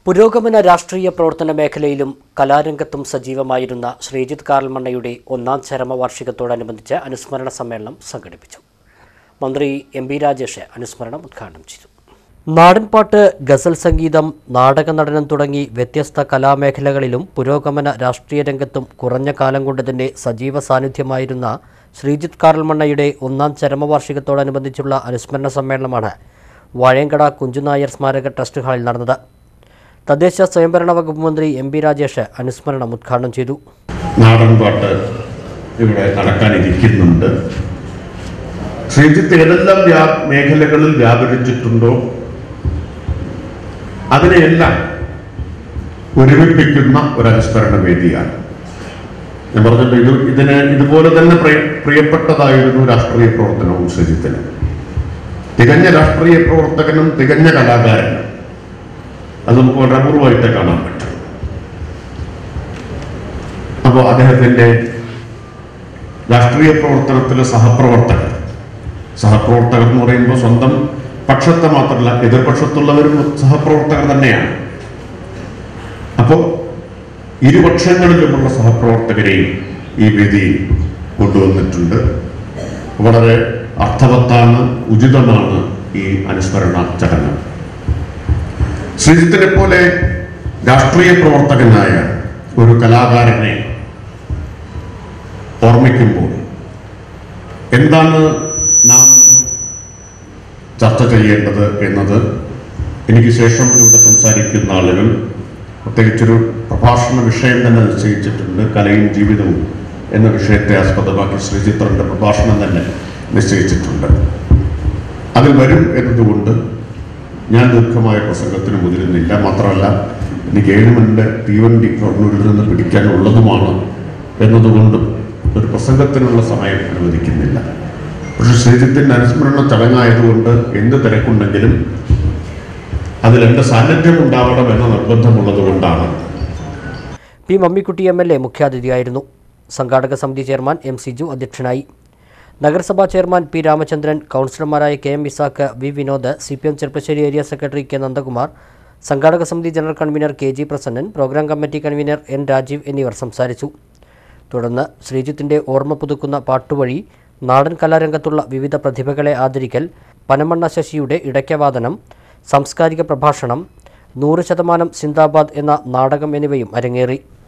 പുരോഗമന രാഷ്ട്രീയ പ്രവർത്തന മേഖലയിലും കലാരംഗത്തും സജീവമായിരുന്ന ശ്രീജിത്ത് കാർൽമണ്ണയുടെ ഒന്നാം ചരമവാർഷികത്തോടനുബന്ധിച്ച് അനുസ്മരണ സമ്മേളനം സംഘടിപ്പിച്ചു മന്ത്രി എം പി രാജേഷ് അനുസ്മരണം ഉദ്ഘാടനം ചെയ്തു നാടൻപാട്ട് ഗസൽ സംഗീതം നാടക നടനം തുടങ്ങി വ്യത്യസ്ത കലാമേഖലകളിലും പുരോഗമന രാഷ്ട്രീയ രംഗത്തും കുറഞ്ഞ കാലം കൊണ്ട് തന്നെ സജീവ സാന്നിധ്യമായിരുന്ന ശ്രീജിത്ത് കാർൽമണ്ണയുടെ ഒന്നാം ചരമവാർഷികത്തോടനുബന്ധിച്ചുള്ള അനുസ്മരണ സമ്മേളനമാണ് വാഴയങ്കട കുഞ്ചുനായർ സ്മാരക ട്രസ്റ്റ് ഹാളിൽ നടന്നത് തദ്ദേശ സ്വയംഭരണ വകുപ്പ് മന്ത്രി എം പി രാജേഷ് അനുസ്മരണം ഉദ്ഘാടനം ചെയ്തു നാടൻ പാട്ട് ഇവിടെ നടക്കാനിരിക്കുന്നുണ്ട് ശ്രീജിത്ത് ഏതെല്ലാം വ്യാ മേഖലകളിൽ വ്യാപരിച്ചിട്ടുണ്ടോ അതിനെയെല്ലാം ഒരുമിപ്പിക്കുന്ന ഒരു അനുസ്മരണ വേദിയാണ് ഞാൻ പറഞ്ഞല്ലോ ഇത് ഇതിന് ഇതുപോലെ തന്നെ പ്രിയ- പ്രിയപ്പെട്ടതായിരുന്നു രാഷ്ട്രീയ പ്രവർത്തനവും ശ്രീജിത്തിന് തികഞ്ഞ രാഷ്ട്രീയ പ്രവർത്തകനും തികഞ്ഞ കലാകാരനും അത് നമുക്ക് വളരെ അപൂർവമായിട്ടേ കാണാൻ പറ്റും അപ്പോൾ അദ്ദേഹത്തിൻ്റെ രാഷ്ട്രീയ പ്രവർത്തനത്തിലെ സഹപ്രവർത്തകർ സഹപ്രവർത്തകർ എന്ന് പറയുമ്പോൾ സ്വന്തം പക്ഷത്തെ മാത്രമല്ല എതിർപക്ഷത്തുള്ളവരും സഹപ്രവർത്തകർ തന്നെയാണ് അപ്പോൾ ഇരുപക്ഷങ്ങളിലുമുള്ള സഹപ്രവർത്തകരെയും ഈ വേദിയിൽ കൊണ്ടുവന്നിട്ടുണ്ട് വളരെ അർത്ഥവത്താണ് ഉചിതമാണ് ഈ അനുസ്മരണ ചടങ്ങ് ശ്രീജിത്തിനെ പോലെ രാഷ്ട്രീയ പ്രവർത്തകനായ ഒരു കലാകാരനെ ഓർമ്മിക്കുമ്പോൾ എന്താണ് നാം ചർച്ച ചെയ്യേണ്ടത് എന്നത് എനിക്ക് ശേഷം ഇവിടെ സംസാരിക്കുന്ന ആളുകൾ പ്രത്യേകിച്ചൊരു പ്രഭാഷണ വിഷയം തന്നെ നിശ്ചയിച്ചിട്ടുണ്ട് കലയും ജീവിതവും എന്ന വിഷയത്തെ ആസ്പദമാക്കി ശ്രീചിത്രന്റെ പ്രഭാഷണം തന്നെ നിശ്ചയിച്ചിട്ടുണ്ട് അതിൽ വരും എന്നതുകൊണ്ട് ഞാൻ ദീർഘമായ പ്രസംഗത്തിന് മുതിരുന്നില്ല മാത്രമല്ല എനിക്ക് ഏഴ് മണിൻ്റെ തീവണ്ടി ഷൊർണൂരിൽ നിന്ന് പിടിക്കാനുള്ളതുമാണ് എന്നതുകൊണ്ടും ഒരു പ്രസംഗത്തിനുള്ള സമയം അനുവദിക്കുന്നില്ല പക്ഷെ ശ്രീജിത്തിൻ്റെ അനുസ്മരണ ചടങ്ങായതുകൊണ്ട് എന്ത് തിരക്കുണ്ടെങ്കിലും അതിൽ എൻ്റെ സാന്നിധ്യം ഉണ്ടാവണം എന്ന നിർബന്ധമുള്ളത് കൊണ്ടാണ് P Mammikutty M L A മുഖ്യാതിഥിയായിരുന്നു സംഘാടക സമിതി ചെയർമാൻ എം സിജു അധ്യക്ഷനായി നഗരസഭാ ചെയർമാൻ പി രാമചന്ദ്രൻ കൗൺസിലർമാരായ K M Isaac V Vinod C P M Cherpulassery area secretary K Nandakumar സംഘാടക സമിതി general convener K G Prasannan programme committee convener N Rajeev എന്നിവർ സംസാരിച്ചു തുടർന്ന് ശ്രീജിത്തിൻ്റെ ഓർമ്മ പുതുക്കുന്ന പാട്ടുവഴി നാടൻ കലാരംഗത്തുള്ള വിവിധ പ്രതിഭകളെ ആദരിക്കൽ പനമണ്ണ ശശിയുടെ ഇടയ്ക്കവാദനം സാംസ്കാരിക പ്രഭാഷണം നൂറ് ശതമാനം സിന്ദാബാദ് എന്ന നാടകം എന്നിവയും അരങ്ങേറി